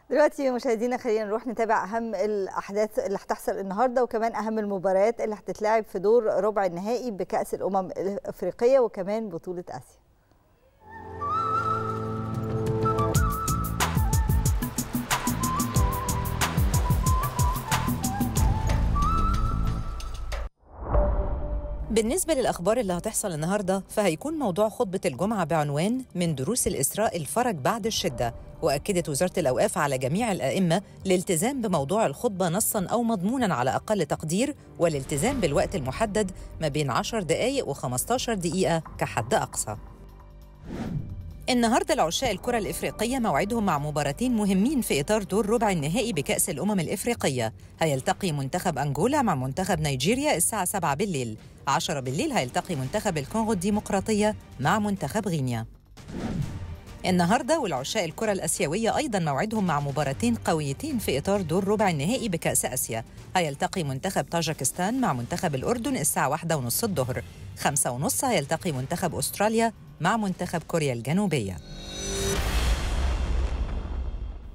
دلوقتي مشاهدينا خلينا نروح نتابع اهم الاحداث اللي هتحصل النهارده وكمان اهم المباريات اللي هتتلعب في دور ربع النهائي بكاس الامم الافريقيه وكمان بطوله اسيا بالنسبة للأخبار اللي هتحصل النهاردة فهيكون موضوع خطبة الجمعة بعنوان من دروس الإسراء الفرج بعد الشدة وأكدت وزارة الأوقاف على جميع الأئمة الالتزام بموضوع الخطبة نصاً أو مضموناً على أقل تقدير والالتزام بالوقت المحدد ما بين 10 دقايق و15 دقيقة كحد أقصى النهارده العشاء الكرة الإفريقية موعدهم مع مباراتين مهمين في إطار دور ربع النهائي بكأس الأمم الإفريقية هيلتقي منتخب أنجولا مع منتخب نيجيريا الساعة 7 بالليل 10 بالليل هيلتقي منتخب الكونغو الديمقراطية مع منتخب غينيا النهارده والعشاء الكرة الآسيوية أيضا موعدهم مع مباراتين قويتين في إطار دور ربع النهائي بكأس آسيا هيلتقي منتخب طاجكستان مع منتخب الأردن الساعة واحدة ونص الظهر خمسة ونص هيلتقي منتخب أستراليا مع منتخب كوريا الجنوبية